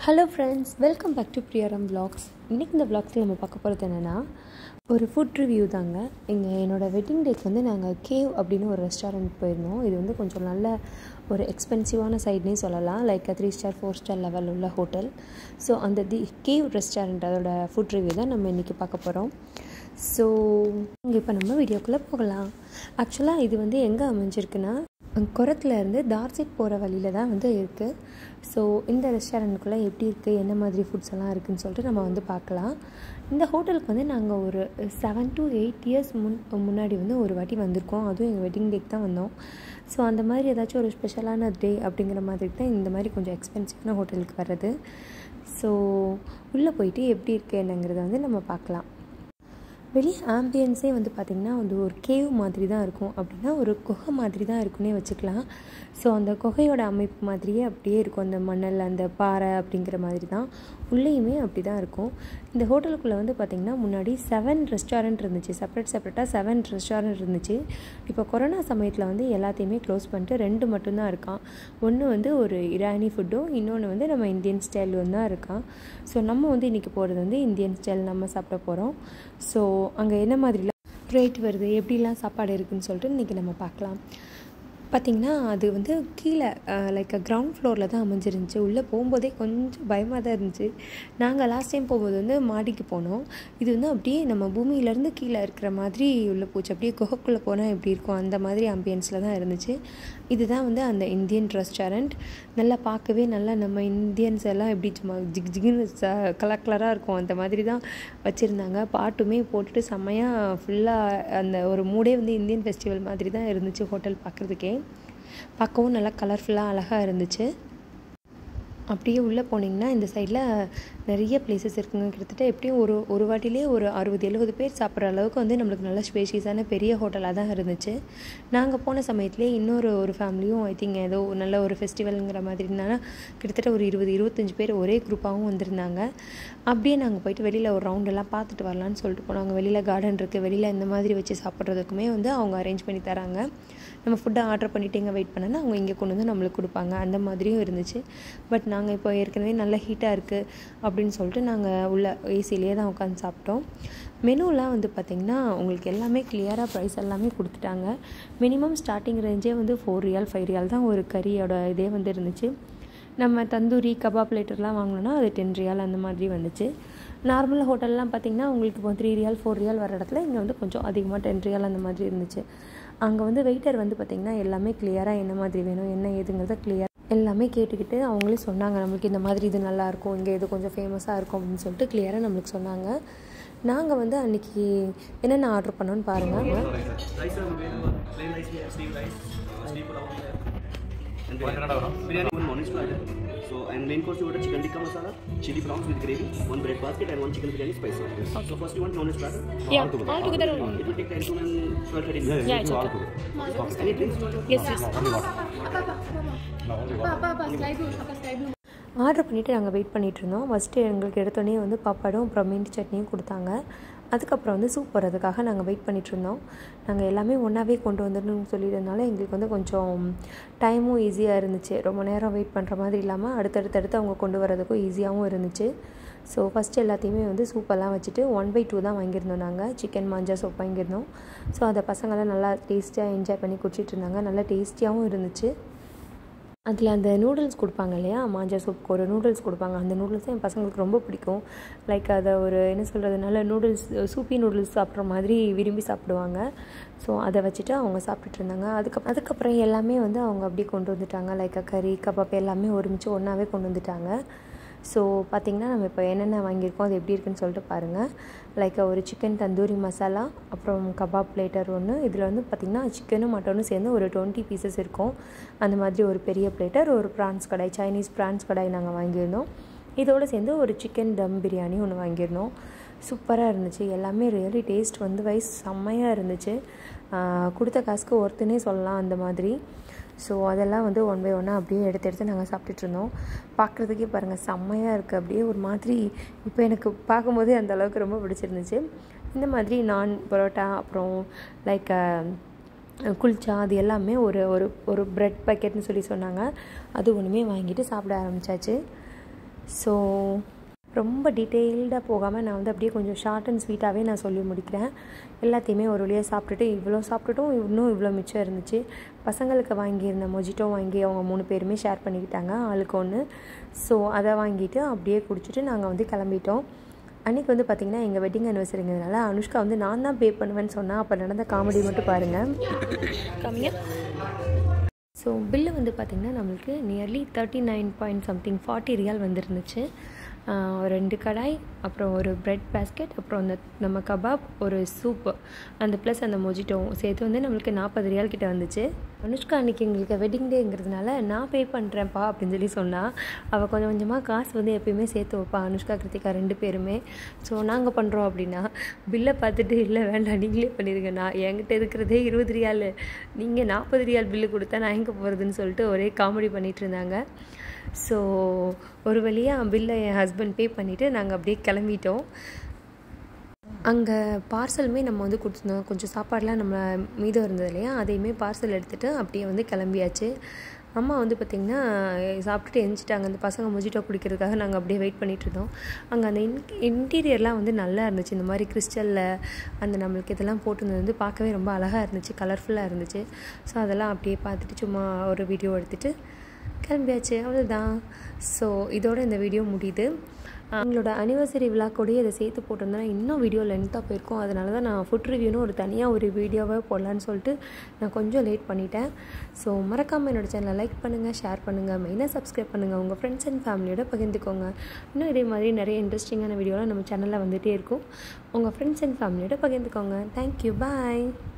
Hello friends welcome back to பிரியாரம் vlogs இன்றைக்கி இந்த vlogsல நம்ம பார்க்க போகிறது என்னென்னா ஒரு ஃபுட் ரிவ்யூ தாங்க இங்கே என்னோடய வெட்டிங் டேக்கு வந்து நாங்கள் கேவ் அப்படின்னு ஒரு ரெஸ்டாரண்ட் போயிருந்தோம் இது வந்து கொஞ்சம் நல்ல ஒரு எக்ஸ்பென்சிவான சைட்னே சொல்லலாம் like three star four star level உள்ள ஹோட்டல் ஸோ அந்த தி கேவ் ரெஸ்டாரண்ட் அதோட ஃபுட் ரிவ்யூ தான் நம்ம இன்றைக்கி பார்க்க போகிறோம் ஸோ இங்கே இப்போ நம்ம வீடியோக்குள்ளே போகலாம் ஆக்சுவலாக இது வந்து எங்கே அமைஞ்சிருக்குன்னா குரத்தில் இருந்து டார்ஜெட் போகிற வழியில் தான் வந்து இருக்குது ஸோ இந்த ரெஸ்டாரண்ட்டுக்குள்ளே எப்படி இருக்குது என்ன மாதிரி ஃபுட்ஸ் எல்லாம் இருக்குதுன்னு சொல்லிட்டு நம்ம வந்து பார்க்கலாம் இந்த ஹோட்டலுக்கு வந்து நாங்கள் ஒரு செவன் டு எயிட் இயர்ஸ் முன் முன்னாடி வந்து ஒரு வாட்டி வந்திருக்கோம் அதுவும் எங்கள் வெட்டிங் டேக்கு தான் வந்தோம் ஸோ அந்த மாதிரி ஏதாச்சும் ஒரு ஸ்பெஷலான டே அப்படிங்கிற மாதிரி தான் இந்த மாதிரி கொஞ்சம் எக்ஸ்பென்சிவான ஹோட்டலுக்கு வர்றது ஸோ உள்ளே போயிட்டு எப்படி இருக்குது என்னங்கிறத வந்து நம்ம பார்க்கலாம் வெளியே ஆம்பியன்ஸே வந்து பார்த்திங்கன்னா வந்து ஒரு கேவ் மாதிரி தான் இருக்கும் அப்படின்னா ஒரு குகை மாதிரி தான் இருக்குன்னே வச்சுக்கலாம் ஸோ அந்த குகையோட அமைப்பு மாதிரியே அப்படியே இருக்கும் அந்த மணல் அந்த பாறை அப்படிங்கிற மாதிரி தான் உள்ளேயுமே அப்படி தான் இருக்கும் இந்த ஹோட்டலுக்குள்ளே வந்து பார்த்திங்கன்னா முன்னாடி செவன் ரெஸ்டாரண்ட் இருந்துச்சு செப்பரேட் செப்பரேட்டாக செவன் ரெஸ்டாரண்ட் இருந்துச்சு இப்போ கொரோனா சமயத்தில் வந்து எல்லாத்தையுமே க்ளோஸ் பண்ணிட்டு ரெண்டு மட்டும்தான் இருக்கான் ஒன்று வந்து ஒரு இரானி ஃபுட்டும் இன்னொன்று வந்து நம்ம இந்தியன் ஸ்டைல் தான் இருக்கான் ஸோ நம்ம வந்து இன்றைக்கி போகிறது வந்து இந்தியன் ஸ்டைல் நம்ம சாப்பிட போகிறோம் ஸோ அங்கே என்ன மாதிரிலாம் ரேட் வருது எப்படிலாம் சாப்பாடு இருக்குதுன்னு சொல்லிட்டு இன்றைக்கி நம்ம பார்க்கலாம் பார்த்திங்கன்னா அது வந்து கீழே லைக் கிரவுண்ட் ஃப்ளோரில் தான் அமைஞ்சிருந்துச்சு உள்ளே போகும்போதே கொஞ்சம் பயமாக தான் இருந்துச்சு நாங்கள் லாஸ்ட் டைம் போகும்போது வந்து மாடிக்கு போனோம் இது வந்து அப்படியே நம்ம பூமியிலேருந்து கீழே இருக்கிற மாதிரி உள்ளே போச்சு அப்படியே குகைக்குள்ளே போனால் எப்படி இருக்கும் அந்த மாதிரி ஆம்பியன்ஸில் தான் இருந்துச்சு இதுதான் வந்து அந்த இந்தியன் ரெஸ்டாரண்ட் நல்லா பார்க்கவே நல்லா நம்ம இந்தியன்ஸ் எல்லாம் எப்படி சும்மா ஜிக் ஜிக்னு ச கலர் கலராக இருக்கும் அந்த மாதிரி தான் வச்சுருந்தாங்க பாட்டுமே போட்டுட்டு செம்மையாக ஃபுல்லாக அந்த ஒரு மூடே வந்து இந்தியன் ஃபெஸ்டிவல் மாதிரி தான் இருந்துச்சு ஹோட்டல் பார்க்குறதுக்கே பார்க்கவும் நல்லா கலர்ஃபுல்லாக அழகாக இருந்துச்சு அப்படியே உள்ளே போனீங்கன்னா இந்த சைடில் நிறைய பிளேசஸ் இருக்குங்க கிட்டத்தட்ட எப்படியும் ஒரு ஒரு வாட்டிலே ஒரு அறுபது எழுபது பேர் சாப்பிட்ற அளவுக்கு வந்து நம்மளுக்கு நல்ல ஸ்பேஷியஸான பெரிய ஹோட்டலாக தான் இருந்துச்சு நாங்கள் போன சமயத்துலேயே இன்னொரு ஒரு ஃபேமிலியும் ஐ திங்க் ஏதோ நல்ல ஒரு ஃபெஸ்டிவலுங்கிற மாதிரி இருந்தாலும் கிட்டத்தட்ட ஒரு இருபது இருபத்தஞ்சி பேர் ஒரே குரூப்பாகவும் வந்திருந்தாங்க அப்படியே நாங்கள் போயிட்டு வெளியில் ஒரு ரவுண்டெல்லாம் பார்த்துட்டு வரலான்னு சொல்லிட்டு போனோம் அங்கே வெளியில் கார்டன் இருக்குது வெளியில் இந்த மாதிரி வச்சு சாப்பிட்றதுக்குமே வந்து அவங்க அரேஞ்ச் பண்ணி தராங்க நம்ம ஃபுட்டை ஆர்டர் பண்ணிவிட்டு இங்கே வெயிட் பண்ணனா அவங்க இங்கே கொண்டு வந்து நம்மளுக்கு கொடுப்பாங்க அந்த மாதிரியும் இருந்துச்சு பட் நாங்கள் இப்போ ஏற்கனவே நல்ல ஹீட்டாக இருக்குது அப்படின்னு சொல்லிட்டு நாங்கள் உள்ள ஏசிலேயே தான் உட்காந்து சாப்பிட்டோம் மெனுலாம் வந்து பார்த்திங்கன்னா உங்களுக்கு எல்லாமே கிளியராக ப்ரைஸ் எல்லாமே கொடுத்துட்டாங்க மினிமம் ஸ்டார்டிங் ரேஞ்சே வந்து ஃபோர் ரியால் ஃபைவ் ரியால் தான் ஒரு கறியோட இதே வந்து இருந்துச்சு நம்ம தந்தூரி கபாப் பிளேட்டர்லாம் வாங்கினோன்னா அது டென் ரியால் அந்த மாதிரி வந்துச்சு நார்மல் ஹோட்டல்லாம் பார்த்திங்கன்னா உங்களுக்கு இப்போ த்ரீ ரியால் ஃபோர் ரியால் வர இடத்துல இங்கே வந்து கொஞ்சம் அதிகமாக டென் ரியால் அந்த மாதிரி இருந்துச்சு அங்கே வந்து வெயிட்டர் வந்து பார்த்திங்கன்னா எல்லாமே கிளியராக என்ன மாதிரி வேணும் என்ன ஏதுங்கிறத கிளியர் எல்லாமே கேட்டுக்கிட்டு அவங்களே சொன்னாங்க நம்மளுக்கு இந்த மாதிரி இது நல்லாயிருக்கும் இங்கே இது கொஞ்சம் ஃபேமஸாக இருக்கும் அப்படின்னு சொல்லிட்டு கிளியராக நம்மளுக்கு சொன்னாங்க நாங்கள் வந்து அன்றைக்கி என்னென்ன ஆர்டர் பண்ணோன்னு பாருங்கள் And biryani, biryani one morning starter. So and main course you order chicken tikka masala, chili prawns with gravy, one bread basket and one chicken biryani spicy. So first you want non starter. Yeah, all together. It will take 10 to 12 13 minutes. Yeah, it's okay. Any drinks? Yes yes order பண்ணிவிட்டு நாங்கள் wait பண்ணிகிட்டு இருந்தோம் first எங்களுக்கு எடுத்தோடனே வந்து பாப்பாடும் அப்புறம் மீன் சட்னியும் கொடுத்தாங்க அதுக்கப்புறம் வந்து சூப் வரதுக்காக நாங்கள் வெயிட் பண்ணிகிட்டு இருந்தோம் நாங்கள் எல்லாமே ஒன்றாவே கொண்டு வந்துடணும்னு சொல்லியிருந்தனால எங்களுக்கு வந்து கொஞ்சம் டைமும் ஈஸியாக இருந்துச்சு ரொம்ப நேரம் வெயிட் பண்ணுற மாதிரி இல்லாமல் அடுத்தடுத்து அடுத்து அவங்க கொண்டு வரதுக்கும் ஈஸியாகவும் இருந்துச்சு ஸோ ஃபஸ்ட்டு எல்லாத்தையுமே வந்து சூப்பெல்லாம் வச்சுட்டு ஒன் பை டூ தான் வாங்கியிருந்தோம் நாங்கள் சிக்கன் மாஞ்சா சூப் வாங்கியிருந்தோம் ஸோ அதை பசங்களாம் நல்லா டேஸ்டியாக என்ஜாய் பண்ணி குடிச்சிட்டு இருந்தாங்க நல்லா டேஸ்டியாகவும் இருந்துச்சு அதில் அந்த நூடுல்ஸ் கொடுப்பாங்க இல்லையா மாஞ்சா சூப்புக்கு ஒரு நூடுல்ஸ் கொடுப்பாங்க அந்த நூடுல்ஸ் என் பசங்களுக்கு ரொம்ப பிடிக்கும் லைக் அதை ஒரு என்ன சொல்கிறது நல்ல நூடுல்ஸ் சூப்பி நூடுல்ஸ் சாப்பிட்ற மாதிரி விரும்பி சாப்பிடுவாங்க ஸோ அதை வச்சுட்டு அவங்க சாப்பிட்டுட்டு இருந்தாங்க அதுக்கு அதுக்கப்புறம் எல்லாமே வந்து அவங்க அப்படியே கொண்டு வந்துட்டாங்க லைக் கறி கபாப் எல்லாமே ஒருமிச்சு ஒன்றாவே கொண்டு வந்துட்டாங்க ஸோ பார்த்திங்கன்னா நம்ம இப்போ என்னென்ன வாங்கியிருக்கோம் அது எப்படி இருக்குன்னு சொல்லிட்டு பாருங்கள் லைக் ஒரு சிக்கன் தந்தூரி மசாலா அப்புறம் கபாப் பிளேட்டர் ஒன்று இதில் வந்து பார்த்திங்கன்னா சிக்கனும் மட்டனும் சேர்ந்து ஒரு டுவெண்ட்டி பீசஸ் இருக்கும் அந்த மாதிரி ஒரு பெரிய பிளேட்டர் ஒரு prawns kadai Chinese prawns kadai நாங்கள் வாங்கியிருந்தோம் இதோடு சேர்ந்து ஒரு சிக்கன் தம் பிரியாணி ஒன்று வாங்கியிருந்தோம் சூப்பராக இருந்துச்சு எல்லாமே ரியலி டேஸ்ட் வந்து வைஸ் செம்மையாக இருந்துச்சு கொடுத்த காசுக்கு ஒருத்தனே சொல்லலாம் அந்த மாதிரி ஸோ அதெல்லாம் வந்து ஒன் பை ஒன்னாக அப்படியே எடுத்து எடுத்து நாங்கள் சாப்பிட்டுட்டு இருந்தோம் பார்க்குறதுக்கே பாருங்கள் செம்மையாக இருக்குது அப்படியே ஒரு மாதிரி இப்போ எனக்கு பார்க்கும்போது அந்த அளவுக்கு ரொம்ப பிடிச்சிருந்துச்சு இந்த மாதிரி நான் பரோட்டா அப்புறம் லைக் குல்ச்சா அது எல்லாமே ஒரு ஒரு ஒரு ப்ரெட் பேக்கெட்னு சொல்லி சொன்னாங்க அது ஒன்றுமே வாங்கிட்டு சாப்பிட ஆரம்பித்தாச்சு ஸோ ரொம்ப டீட்டெயில்டாக போகாமல் நான் வந்து அப்படியே கொஞ்சம் ஷார்ட் அண்ட் ஸ்வீட்டாகவே நான் சொல்லி முடிக்கிறேன் எல்லாத்தையுமே ஒரு வழியாக சாப்பிட்டுட்டு இவ்வளோ சாப்பிட்டுட்டும் இன்னும் இவ்வளோ மிச்சம் இருந்துச்சு பசங்களுக்கு வாங்கியிருந்த மொஜிட்டோ வாங்கி அவங்க மூணு பேருமே ஷேர் பண்ணிக்கிட்டாங்க ஆளுக்கு ஒன்று ஸோ அதை வாங்கிட்டு அப்படியே குடிச்சிட்டு நாங்கள் வந்து கிளம்பிட்டோம் அன்றைக்கி வந்து பார்த்திங்கன்னா எங்கள் வெட்டிங் அனிவர்சரிங்கிறதுனால அனுஷ்கா வந்து நான் தான் பே பண்ணுவேன்னு சொன்னால் அப்போ நடந்த காமெடி மட்டும் பாருங்கள் கம்மியாக ஸோ பில்லு வந்து பார்த்திங்கன்னா நம்மளுக்கு nearly thirty nine point something forty ரியால் வந்துருந்துச்சு ரெண்டு கடாய் அப்புறம் ஒரு ப்ரெட் பேஸ்கெட் அப்புறம் அந்த நம்ம கபாப் ஒரு சூப்பு அந்த ப்ளஸ் அந்த மொஜிட்டோவும் சேர்த்து வந்து நம்மளுக்கு நாற்பது ரியால் கிட்ட வந்துச்சு அனுஷ்கா அன்றைக்கி எங்களுக்கு வெட்டிங் டேங்கிறதுனால நான் பே பண்ணுறேன்ப்பா அப்படின்னு சொல்லி சொன்னால் அவள் கொஞ்சம் கொஞ்சமாக காசு வந்து எப்பயுமே சேர்த்து வைப்பா அனுஷ்கா கிருத்திகா ரெண்டு பேருமே ஸோ நாங்கள் பண்ணுறோம் அப்படின்னா பில்லை பார்த்துட்டு இல்லை வேண்டாம் நீங்களே பண்ணிடுங்க நான் என்கிட்ட இருக்கிறதே இருபது ரியால் நீங்கள் நாற்பது ரியால் பில்லு கொடுத்தா நான் எங்கே போகிறதுன்னு சொல்லிட்டு ஒரே காமெடி பண்ணிகிட்டு இருந்தாங்க ஸோ ஒரு வழியாக பில்லை என் ஹஸ்பண்ட் பே பண்ணிவிட்டு நாங்கள் அப்படியே கிளம்பிட்டோம் அங்கே பார்சலுமே நம்ம வந்து கொடுத்துருந்தோம் கொஞ்சம் சாப்பாடெலாம் நம்ம மீதம் இருந்தது இல்லையா அதையுமே பார்சல் எடுத்துகிட்டு அப்படியே வந்து கிளம்பியாச்சு அம்மா வந்து பார்த்திங்கன்னா சாப்பிட்டுட்டு எந்திச்சிட்டாங்க அந்த பசங்க மொஜிட்டோ குடிக்கிறதுக்காக நாங்கள் அப்படியே வெயிட் பண்ணிகிட்டு இருந்தோம் அங்கே அந்த இன் இன்டீரியர்லாம் வந்து நல்லா இருந்துச்சு இந்த மாதிரி கிறிஸ்டலில் அந்த நம்மளுக்கு இதெல்லாம் போட்டிருந்தது வந்து பார்க்கவே ரொம்ப அழகாக இருந்துச்சு கலர்ஃபுல்லாக இருந்துச்சு ஸோ அதெல்லாம் அப்படியே பார்த்துட்டு சும்மா ஒரு வீடியோ எடுத்துகிட்டு கிளம்பியாச்சு அவ்வளோதான் ஸோ இதோட இந்த வீடியோ முடியுது அவங்களோட அனிவர்சரி விழாக்கூடயே இதை சேர்த்து போட்டிருந்தேன்னா இன்னும் வீடியோ லென்த்தாக போயிருக்கும் அதனால தான் நான் ஃபுட் ரிவ்யூன்னு ஒரு தனியாக ஒரு வீடியோவை போடலான்னு சொல்லிட்டு நான் கொஞ்சம் லேட் பண்ணிட்டேன் ஸோ மறக்காமல் என்னோடய சேனலை லைக் பண்ணுங்கள் ஷேர் பண்ணுங்கள் மெயினாக சப்ஸ்கிரைப் பண்ணுங்கள் உங்கள் ஃப்ரெண்ட்ஸ் அண்ட் ஃபேமிலியோட பகிர்ந்துக்கோங்க இன்னும் இதே மாதிரி நிறைய இன்ட்ரெஸ்டிங்கான வீடியோலாம் நம்ம சேனலில் வந்துகிட்டே இருக்கும் உங்கள் ஃப்ரெண்ட்ஸ் அண்ட் ஃபேமிலியோட பகிர்ந்துக்கோங்க தேங்க்யூ பாய்